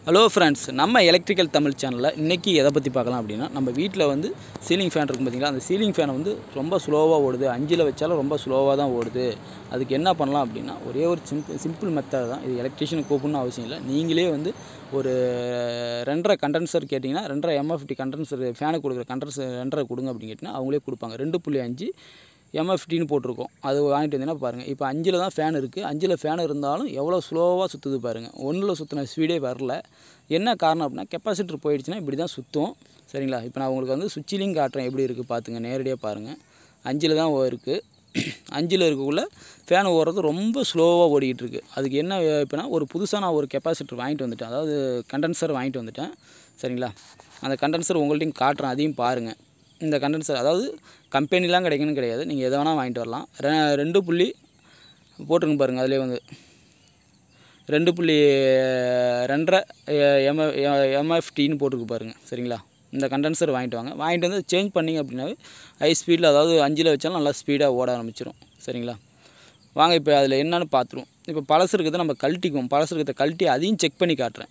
hello friends நம்ம electrical Tamil சேனலில் இன்றைக்கி எதை பற்றி பார்க்கலாம் அப்படின்னா நம்ம வீட்டில் வந்து சீலிங் ஃபேன் இருக்கும் பார்த்தீங்களா அந்த சீலிங் ஃபேனை வந்து ரொம்ப ஸ்லோவாக ஓடுது அஞ்சில் வச்சாலும் ரொம்ப ஸ்லோவாக தான் ஓடுது அதுக்கு என்ன பண்ணலாம் அப்படின்னா ஒரே ஒரு சிம்பிள் சிம்பிள் மெத்தட் தான் இது எலக்ட்ரிஷியன் கூப்பிடணும் அவசியம் இல்லை நீங்களே வந்து ஒரு ரெண்டரை கண்டென்சர் கேட்டிங்கன்னா ரெண்டரை எம்எஃப்டி கண்டென்சர் ஃபேனுக்கு கொடுக்குற கண்டென்சர் ரெண்டரை கொடுங்க அப்படின்னு கேட்டிங்கன்னா அவங்களே கொடுப்பாங்க ரெண்டு புள்ளி அஞ்சு எம்எஃப்டின்னு போட்டிருக்கோம் அது வாங்கிட்டு வந்தீங்கன்னா பாருங்கள் இப்போ அஞ்சில் தான் ஃபேன் இருக்குது அஞ்சில் ஃபேன் இருந்தாலும் எவ்வளோ ஸ்லோவாக சுற்றுது பாருங்கள் ஒன்றில் சுற்றின ஸ்பீடே வரல என்ன காரணம் அப்படின்னா கெப்பாசிட்டர் போயிடுச்சுன்னா இப்படி தான் சுற்றும் சரிங்களா இப்போ நான் உங்களுக்கு வந்து சுவிட்சிலையும் காட்டுறேன் எப்படி இருக்குது பார்த்துங்க நேரடியாக பாருங்கள் அஞ்சில் தான் இருக்குது அஞ்சில் இருக்கக்குள்ள ஃபேன் ஓடுறது ரொம்ப ஸ்லோவாக ஓடிக்கிட்டு இருக்கு அதுக்கு என்ன இப்போனா ஒரு புதுசாக நான் ஒரு கெப்பாசிட்டர் வாங்கிட்டு வந்துட்டேன் அதாவது கண்டென்சர் வாங்கிட்டு வந்துட்டேன் சரிங்களா அந்த கண்டென்சர் உங்கள்ட்டையும் காட்டுறேன் அதையும் பாருங்கள் இந்த கண்டென்சர் அதாவது கம்பெனிலாம் கிடைக்கணும்னு கிடையாது நீங்கள் எதை வேணால் வாங்கிட்டு வரலாம் ரெ ரெண்டு புள்ளி போட்டுருங்க பாருங்கள் அதிலே வந்து ரெண்டு புள்ளி ரெண்டரை எம் எம்எஃப்டின்னு போட்டிருக்கு பாருங்கள் சரிங்களா இந்த கண்டென்சர் வாங்கிட்டு வாங்க வாங்கிட்டு வந்து சேஞ்ச் பண்ணிங்க அப்படின்னாவே ஹை ஸ்பீடில் அதாவது அஞ்சில் வச்சாலும் நல்லா ஸ்பீடாக ஓட ஆரம்பிச்சிடும் சரிங்களா வாங்க இப்போ அதில் என்னென்னு பார்த்துருவோம் இப்போ பழசு இருக்கிறத நம்ம கழட்டிக்குவோம் பழசு இருக்கிறத கழட்டி அதையும் செக் பண்ணி காட்டுறேன்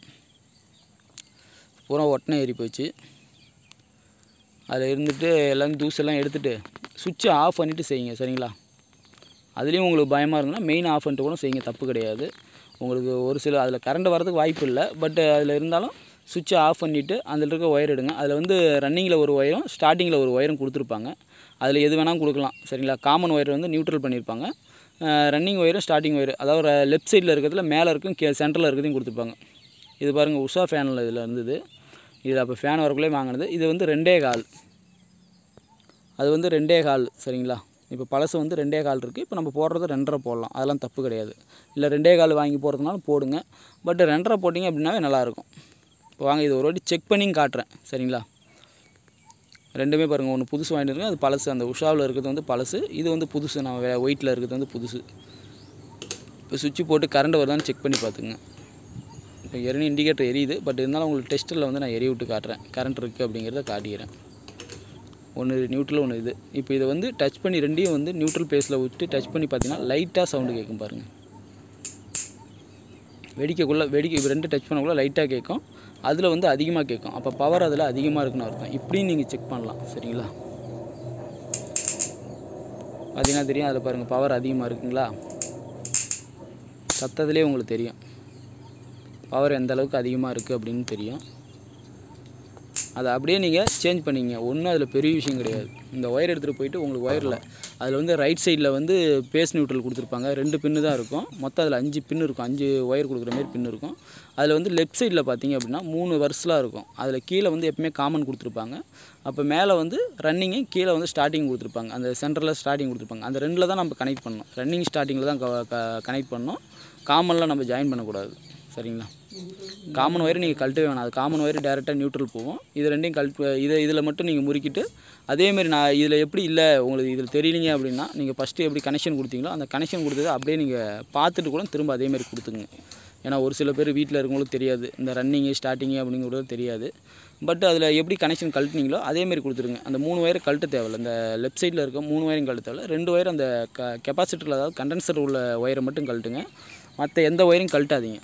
பூரா ஒட்டனை ஏறி போச்சு அதில் இருந்துட்டு எல்லாம் தூசெல்லாம் எடுத்துகிட்டு சுவிட்சை ஆஃப் பண்ணிவிட்டு செய்யுங்க சரிங்களா அதுலேயும் உங்களுக்கு பயமாக இருந்ததுன்னா மெயின் ஆஃப் பண்ணிட்டு கூட செய்யுங்க தப்பு கிடையாது உங்களுக்கு ஒரு சில அதில் கரண்ட் வரதுக்கு வாய்ப்பு இல்லை பட் அதில் இருந்தாலும் சுவிட்சை ஆஃப் பண்ணிவிட்டு அதில் இருக்க ஒயர் எடுங்க அதில் வந்து ரன்னிங்கில் ஒரு ஒயரும் ஸ்டார்டிங்கில் ஒரு ஒயரும் கொடுத்துருப்பாங்க அதில் எது வேணாலும் கொடுக்கலாம் சரிங்களா காமன் ஒயர் வந்து நியூட்ரல் பண்ணியிருப்பாங்க ரன்னிங் ஒயரும் ஸ்டார்டிங் ஒயர் அதாவது லெஃப்ட் சைடில் இருக்கிறதுல மேலே இருக்கும் கே சென்டரில் இருக்கிறதையும் கொடுத்துருப்பாங்க இது பாருங்கள் உஷா ஃபேனில் இதில் இருந்தது இது அப்போ ஃபேன் வரக்குள்ளே வாங்கினது இது வந்து ரெண்டே கால் அது வந்து ரெண்டே கால் சரிங்களா இப்போ பழசு வந்து ரெண்டே கால் இருக்குது இப்போ நம்ம போடுறது ரெண்டரை போடலாம் அதெல்லாம் தப்பு கிடையாது இல்லை ரெண்டே கால் வாங்கி போடுறதுனாலும் போடுங்க பட் ரெண்டரை போட்டிங்க அப்படின்னாவே நல்லாயிருக்கும் இப்போ வாங்க இது ஒரு வாட்டி செக் பண்ணியும் காட்டுறேன் சரிங்களா ரெண்டுமே பாருங்கள் ஒன்று புதுசு வாங்கிட்டு இருக்கேன் அது பழசு அந்த உஷாவில் இருக்கிறது வந்து பழசு இது வந்து புதுசு நான் ஒயிட்டில் இருக்கிறது வந்து புதுசு இப்போ சுவிட்சு போட்டு கரண்ட் வருதான்னு செக் பண்ணி பார்த்துங்க இப்போ எரணி இண்டிகேட்டர் எரியுது பட் இருந்தாலும் உங்களுக்கு டெஸ்ட்டில் வந்து நான் எரிய விட்டு காட்டுறேன் கரண்ட் இருக்குது அப்படிங்கிறத காட்டிக்கிறேன் ஒன்று நியூட்ரல் ஒன்று இது இப்போ இதை வந்து டச் பண்ணி ரெண்டையும் வந்து நியூட்ரல் பேஸில் விட்டு டச் பண்ணி பார்த்தீங்கன்னா லைட்டாக சவுண்டு கேட்கும் பாருங்கள் வெடிக்கக்குள்ளே வெடிக்க இப்போ ரெண்டு டச் பண்ணக்குள்ளே லைட்டாக கேட்கும் அதில் வந்து அதிகமாக கேட்கும் அப்போ பவர் அதில் அதிகமாக இருக்குன்னு அர்த்தம் இப்படியும் நீங்கள் செக் பண்ணலாம் சரிங்களா பார்த்தீங்கன்னா தெரியும் அதில் பாருங்கள் பவர் அதிகமாக இருக்குங்களா சத்தத்துலேயே உங்களுக்கு தெரியும் பவர் எந்த அளவுக்கு அதிகமாக இருக்குது அப்படின்னு தெரியும் அதை அப்படியே நீங்கள் சேஞ்ச் பண்ணிங்க ஒன்றும் அதில் பெரிய விஷயம் கிடையாது இந்த ஒயர் எடுத்துகிட்டு போயிட்டு உங்களுக்கு ஒயரில் அதில் வந்து ரைட் சைடில் வந்து பேஸ் நியூட்ரல் கொடுத்துருப்பாங்க ரெண்டு பின்னு தான் இருக்கும் மொத்தம் அதில் அஞ்சு பின்னு இருக்கும் அஞ்சு ஒயர் கொடுக்குற மாதிரி பின்னு இருக்கும் அதில் வந்து லெஃப்ட் சைடில் பார்த்தீங்க அப்படின்னா மூணு வருஷலாக இருக்கும் அதில் கீழே வந்து எப்பவுமே காமன் கொடுத்துருப்பாங்க அப்போ மேலே வந்து ரன்னிங்கு கீழே வந்து ஸ்டார்டிங் கொடுத்துருப்பாங்க அந்த சென்டரில் ஸ்டார்டிங் கொடுத்துருப்பாங்க அந்த ரெண்டில் தான் நம்ம கனெக்ட் பண்ணணும் ரன்னிங் ஸ்டார்டிங்கில் தான் கனெக்ட் பண்ணணும் காமனில் நம்ம ஜாயின் பண்ணக்கூடாது சரிங்களா காமன் ஒயர் நீங்கள் கழட்டவே வேணாம் அது காமன் ஒயர் டேரெக்டாக நியூட்ரல் போகும் இது ரெண்டையும் கழட்டு இதை இதில் மட்டும் நீங்கள் முறுக்கிட்டு அதேமாரி நான் இதில் எப்படி இல்லை உங்களுக்கு இதில் தெரியலீங்க அப்படின்னா நீங்கள் ஃபஸ்ட்டு எப்படி கனெக்ஷன் கொடுத்தீங்களோ அந்த கனெக்ஷன் கொடுத்தது அப்படியே நீங்கள் பார்த்துட்டு கூட திரும்ப அதேமாரி கொடுத்துங்க ஏன்னா ஒரு சில பேர் வீட்டில் இருக்கவங்களுக்கு தெரியாது இந்த ரன்னிங்கு ஸ்டார்டிங்கு அப்படிங்கிறது தெரியாது பட் அதில் எப்படி கனெக்ஷன் கழட்டினீங்களோ அதேமாரி கொடுத்துருங்க அந்த மூணு ஒயரை கழட்ட தேவையில்ல இந்த லெஃப்ட் சைடில் இருக்க மூணு ஒயரும் கழட்ட தேவையில்ல ரெண்டு ஒயர் அந்த க கெப்பாசிட்டரில் அதாவது கண்டென்சர் உள்ள ஒயரை மட்டும் கழட்டுங்க மற்ற எந்த ஒயரையும் கழட்டாதீங்க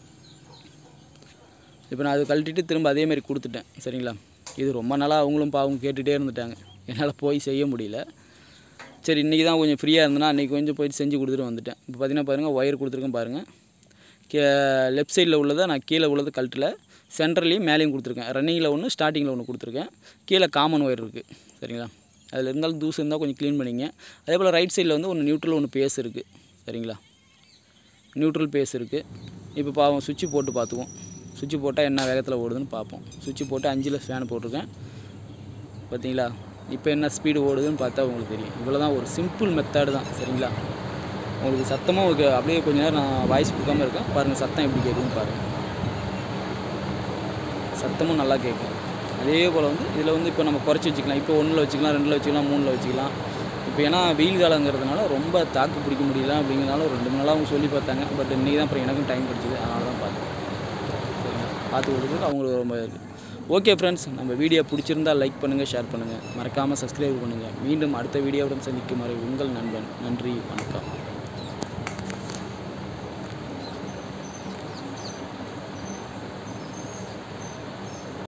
இப்போ நான் அது கழட்டிட்டு திரும்ப அதேமாரி கொடுத்துட்டேன் சரிங்களா இது ரொம்ப நாளாக அவங்களும் பாவம் கேட்டுகிட்டே இருந்துட்டாங்க என்னால் போய் செய்ய முடியல சரி இன்றைக்கி தான் கொஞ்சம் ஃப்ரீயாக இருந்தேன்னா அன்றைக்கி கொஞ்சம் போயிட்டு செஞ்சு கொடுத்துட்டு வந்துட்டேன் இப்போ பார்த்தீங்கன்னா பாருங்கள் ஒயர் கொடுத்துருக்கேன் பாருங்கள் கே லெஃப்ட் சைடில் உள்ளதை நான் கீழே உள்ளது கழட்டில் சென்ட்ரலையும் மேலேயும் கொடுத்துருக்கேன் ரன்னிங்கில் ஒன்று ஸ்டார்டிங்கில் ஒன்று கொடுத்துருக்கேன் கீழே காமன் ஒயர் இருக்குது சரிங்களா அதில் இருந்தாலும் தூசு இருந்தால் கொஞ்சம் க்ளீன் பண்ணிங்க அதே போல் ரைட் சைடில் வந்து ஒன்று நியூட்ரல் ஒன்று பேஸ் இருக்குது சரிங்களா நியூட்ரல் பேஸ் இருக்குது இப்போ பாவம் சுவிட்சு போட்டு பார்த்துக்குவோம் சுவிட்சு போட்டால் என்ன வேகத்தில் ஓடுதுன்னு பார்ப்போம் சுவிட்சு போட்டு அஞ்சில் ஃபேன் போட்டிருக்கேன் பார்த்தீங்களா இப்போ என்ன ஸ்பீடு ஓடுதுன்னு பார்த்தா உங்களுக்கு தெரியும் இவ்வளோ தான் ஒரு சிம்பிள் மெத்தடு தான் சரிங்களா உங்களுக்கு சத்தமும் ஓகே அப்படியே கொஞ்ச நேரம் நான் வாய்ஸ் கொடுக்காம இருக்கேன் பாருங்கள் சத்தம் எப்படி கேட்குதுன்னு பாருங்கள் சத்தமும் நல்லா கேட்கும் அதே போல் வந்து இதில் வந்து இப்போ நம்ம குறைச்சி வச்சுக்கலாம் இப்போ ஒன்றில் வச்சுக்கலாம் ரெண்டில் வச்சுக்கலாம் மூணில் வச்சுக்கலாம் இப்போ ஏன்னா வெயில் காலங்கிறதுனால ரொம்ப தாக்கு பிடிக்க முடியல அப்படிங்கிறனால ஒரு ரெண்டு மூணு நாளாக அவங்க சொல்லி பார்த்தாங்க பட் இன்றைக்கி தான் அப்புறம் எனக்கும் டைம் கிடச்சிது அதனால தான் பார்த்தேன் பார்த்து கொடுக்குறது அவங்களுக்கு ரொம்ப இருக்குது ஓகே ஃப்ரெண்ட்ஸ் நம்ம வீடியோ பிடிச்சிருந்தால் லைக் பண்ணுங்கள் ஷேர் பண்ணுங்கள் மறக்காமல் சப்ஸ்கிரைப் பண்ணுங்கள் மீண்டும் அடுத்த வீடியோவுடன் சந்திக்கும் வரை உங்கள் நண்பன் நன்றி வணக்கம்